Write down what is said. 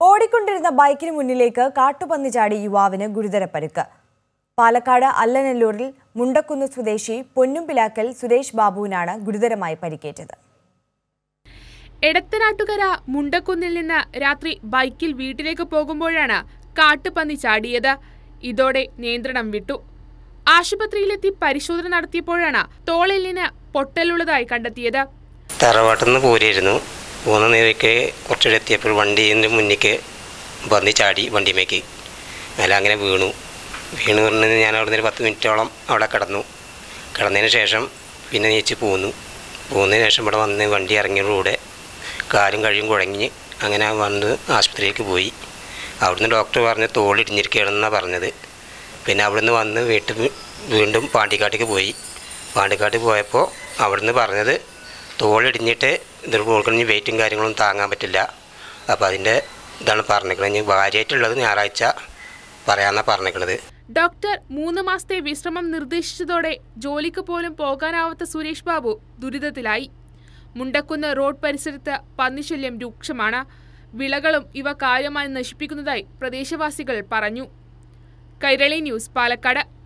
ഓടിക്കൊണ്ടിരുന്ന ബൈക്കിന് മുന്നിലേക്ക് കാട്ടുപന്നി ചാടി യുവാവിന് ഗുരുതര പരുക്ക് പാലക്കാട് അല്ലനല്ലൂരിൽ മുണ്ടക്കുന്ന് സ്വദേശി പൊന്നുംപിലാക്കൽ സുരേഷ് ബാബുവിനാണ് ഗുരുതരമായി പരിക്കേറ്റത് എടത്തനാട്ടുകര മുണ്ടക്കുന്നിൽ നിന്ന് രാത്രി ബൈക്കിൽ വീട്ടിലേക്ക് പോകുമ്പോഴാണ് കാട്ടുപന്നി ചാടിയത് ഇതോടെ നിയന്ത്രണം വിട്ടു ആശുപത്രിയിലെത്തി പരിശോധന നടത്തിയപ്പോഴാണ് തോളെല്ലിന് പൊട്ടലുള്ളതായി കണ്ടെത്തിയത് തറവാട്ടിൽ നിന്ന് പോരായിരുന്നു പോകുന്ന നേരേക്ക് കുറച്ചുകൂടെ എത്തിയപ്പോൾ വണ്ടീൻ്റെ മുന്നിലേക്ക് പന്നി ചാടി വണ്ടിമേക്ക് അല്ല അങ്ങനെ വീണു വീണു പറഞ്ഞ് ഞാൻ അവിടെ നിന്ന് ഒരു പത്ത് മിനിറ്റോളം അവിടെ കിടന്നു കിടന്നതിന് ശേഷം പിന്നെ നീച്ച് പോന്നു പോകുന്നതിന് ശേഷം ഇവിടെ വന്ന് വണ്ടി ഇറങ്ങിയതോടെ കാലും കഴിയും കുഴങ്ങി അങ്ങനെ വന്ന് ആശുപത്രിയിലേക്ക് പോയി അവിടുന്ന് ഡോക്ടർ പറഞ്ഞ് തോളിടിഞ്ഞിരിക്കുകയാണെന്നാണ് പറഞ്ഞത് പിന്നെ അവിടുന്ന് വന്ന് വീട്ടിൽ വീണ്ടും പാണ്ടിക്കാട്ടേക്ക് പോയി പാണ്ടിക്കാട്ടിൽ പോയപ്പോൾ അവിടുന്ന് പറഞ്ഞത് തോളിടിഞ്ഞിട്ട് ഇതിൽ കൊടുക്കണമെങ്കിൽ വെയിറ്റും കാര്യങ്ങളും താങ്ങാൻ പറ്റില്ല അപ്പോൾ അതിൻ്റെ ഇതാണ് പറഞ്ഞിരിക്കുന്നത് ഇനി ഭാര്യയായിട്ടുള്ളത് ഞായറാഴ്ച പറയാമെന്നാണ് പറഞ്ഞിരിക്കുന്നത് ഡോക്ടർ മൂന്ന് മാസത്തെ വിശ്രമം നിർദ്ദേശിച്ചതോടെ ജോലിക്ക് പോലും പോകാനാവാത്ത സുരേഷ് ബാബു ദുരിതത്തിലായി മുണ്ടക്കുന്ന് റോഡ് പരിസരത്ത് പന്നിശല്യം രൂക്ഷമാണ് വിളകളും ഇവ കാര്യമായി നശിപ്പിക്കുന്നതായി പ്രദേശവാസികൾ പറഞ്ഞു കൈരളി ന്യൂസ് പാലക്കാട്